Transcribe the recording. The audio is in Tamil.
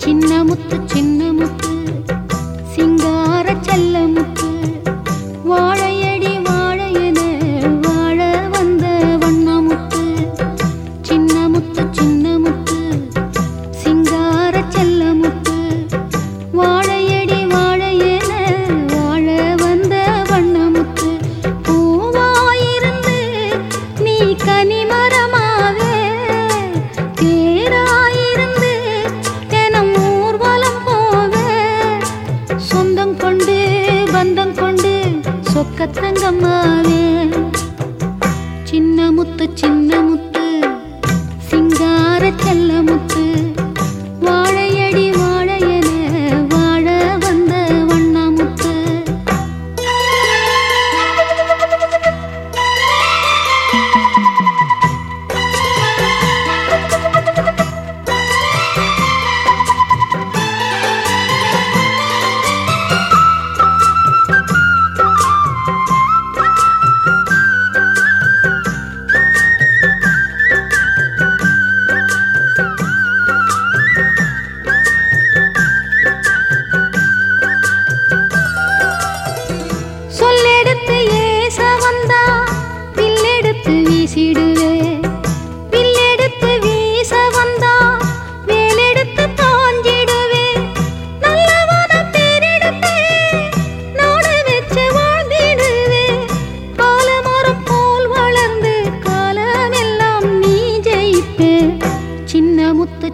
சின்ன முத்து சின்ன முத்து சிங்கார செல்ல முத்து வாழையடி வாழையென வாழ வந்த வண்ணமுத்து சின்ன முத்து சின்ன முத்து சிங்கார செல்ல முத்து வாழையடி வாழையென வாழ வந்த வண்ணமுத்து பூவாயிருந்து நீ கனிமரமாவே தேராயிருந்து தினம் ஊர்வலம் போவே சொந்தம் கொண்டு பந்தம் கொண்டு சொக்கத்தங்கம்மாவே சின்ன முத்து சின்ன முத்து சிங்கார செல்ல முத்து வாழையடி வாழையென வாழ வந்த வண்ணமுத்து சொல்லெடுத்து ஏச வந்தா வில்லெடுத்து வீசிடுவே வில்லெடுத்து வீச வந்தா வேலெடுத்து தாஞ்சிடுவே நல்லவன பேரெடுப்பே நாடு வச்சு வாழ்ந்திடுவே காலமரம் போல் வளர்ந்து காலமெல்லாம் நீ ஜெயிப்பே சின்ன முத்து